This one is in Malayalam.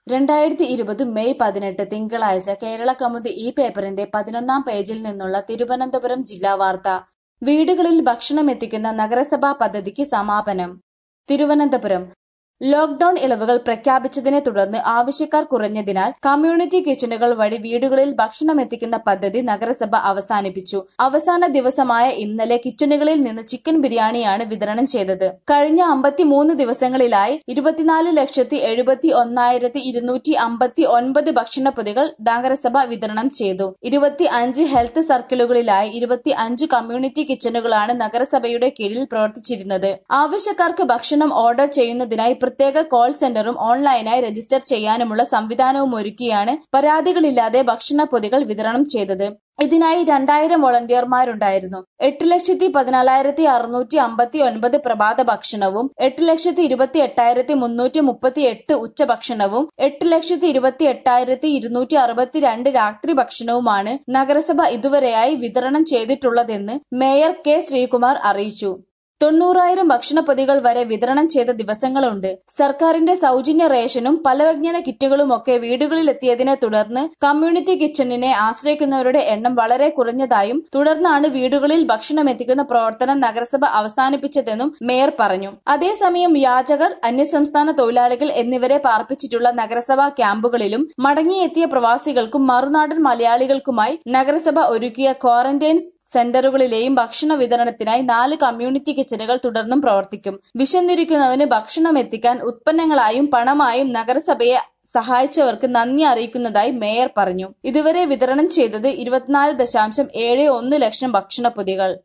രണ്ടായിരത്തി ഇരുപത് മെയ് പതിനെട്ട് തിങ്കളാഴ്ച കേരള കൗമുദി ഈ പേപ്പറിന്റെ പതിനൊന്നാം പേജിൽ നിന്നുള്ള തിരുവനന്തപുരം ജില്ലാ വാർത്ത വീടുകളിൽ ഭക്ഷണമെത്തിക്കുന്ന നഗരസഭാ പദ്ധതിക്ക് സമാപനം തിരുവനന്തപുരം ലോക്ഡൌൺ ഇളവുകൾ പ്രഖ്യാപിച്ചതിനെ തുടർന്ന് ആവശ്യക്കാർ കുറഞ്ഞതിനാൽ കമ്മ്യൂണിറ്റി കിച്ചണുകൾ വഴി വീടുകളിൽ ഭക്ഷണമെത്തിക്കുന്ന പദ്ധതി നഗരസഭ അവസാനിപ്പിച്ചു അവസാന ദിവസമായ ഇന്നലെ കിച്ചണുകളിൽ നിന്ന് ചിക്കൻ ബിരിയാണിയാണ് വിതരണം ചെയ്തത് കഴിഞ്ഞ അമ്പത്തിമൂന്ന് ദിവസങ്ങളിലായി ഇരുപത്തിനാല് ലക്ഷത്തി എഴുപത്തി ഒന്നായിരത്തി ഇരുന്നൂറ്റി അമ്പത്തി ഒൻപത് ഭക്ഷണപ്പൊതികൾ നഗരസഭ വിതരണം ചെയ്തു ഇരുപത്തി അഞ്ച് ഹെൽത്ത് സർക്കിളുകളിലായി ഇരുപത്തി അഞ്ച് കമ്മ്യൂണിറ്റി കിച്ചണുകളാണ് നഗരസഭയുടെ കീഴിൽ പ്രവർത്തിച്ചിരുന്നത് ആവശ്യക്കാർക്ക് ഭക്ഷണം ഓർഡർ ചെയ്യുന്നതിനായി പ്രത്യേക കോൾ സെന്ററും ഓൺലൈനായി രജിസ്റ്റർ ചെയ്യാനുമുള്ള സംവിധാനവും ഒരുക്കിയാണ് പരാതികളില്ലാതെ ഭക്ഷണ പൊതികൾ വിതരണം ചെയ്തത് ഇതിനായി രണ്ടായിരം വോളണ്ടിയർമാരുണ്ടായിരുന്നു എട്ട് ലക്ഷത്തി പതിനാലായിരത്തി അറുന്നൂറ്റി അമ്പത്തി ഒൻപത് പ്രഭാത ഭക്ഷണവും എട്ട് ലക്ഷത്തി ഇരുപത്തി എട്ടായിരത്തി മുന്നൂറ്റി മുപ്പത്തി എട്ട് ഉച്ചഭക്ഷണവും എട്ട് ലക്ഷത്തി ഇരുപത്തി എട്ടായിരത്തി ഇരുന്നൂറ്റി അറുപത്തി രണ്ട് രാത്രി ഭക്ഷണവുമാണ് നഗരസഭ ഇതുവരെയായി വിതരണം ചെയ്തിട്ടുള്ളതെന്ന് മേയർ കെ ശ്രീകുമാർ അറിയിച്ചു തൊണ്ണൂറായിരം ഭക്ഷണപ്പൊതികൾ വരെ വിതരണം ചെയ്ത ദിവസങ്ങളുണ്ട് സർക്കാരിന്റെ സൗജന്യ റേഷനും പലവ്യഞ്ജന കിറ്റുകളുമൊക്കെ വീടുകളിലെത്തിയതിനെ തുടർന്ന് കമ്മ്യൂണിറ്റി കിച്ചണിനെ ആശ്രയിക്കുന്നവരുടെ എണ്ണം വളരെ കുറഞ്ഞതായും തുടർന്നാണ് വീടുകളിൽ ഭക്ഷണം എത്തിക്കുന്ന പ്രവർത്തനം നഗരസഭ അവസാനിപ്പിച്ചതെന്നും മേയർ പറഞ്ഞു അതേസമയം യാചകർ അന്യസംസ്ഥാന തൊഴിലാളികൾ എന്നിവരെ പാർപ്പിച്ചിട്ടുള്ള നഗരസഭാ ക്യാമ്പുകളിലും മടങ്ങിയെത്തിയ പ്രവാസികൾക്കും മറുനാടൻ മലയാളികൾക്കുമായി നഗരസഭ ഒരുക്കിയ ക്വാറന്റൈൻ സെന്ററുകളിലെയും ഭക്ഷണ വിതരണത്തിനായി നാല് കമ്മ്യൂണിറ്റി കിച്ചണുകൾ തുടർന്നും പ്രവർത്തിക്കും വിശന്നിരിക്കുന്നവന് ഭക്ഷണം എത്തിക്കാൻ ഉത്പന്നങ്ങളായും പണമായും നഗരസഭയെ സഹായിച്ചവർക്ക് നന്ദി അറിയിക്കുന്നതായി മേയർ പറഞ്ഞു ഇതുവരെ വിതരണം ചെയ്തത് ഇരുപത്തിനാല് ദശാംശം ഏഴ് ഒന്ന് ലക്ഷം ഭക്ഷണപ്പൊതികൾ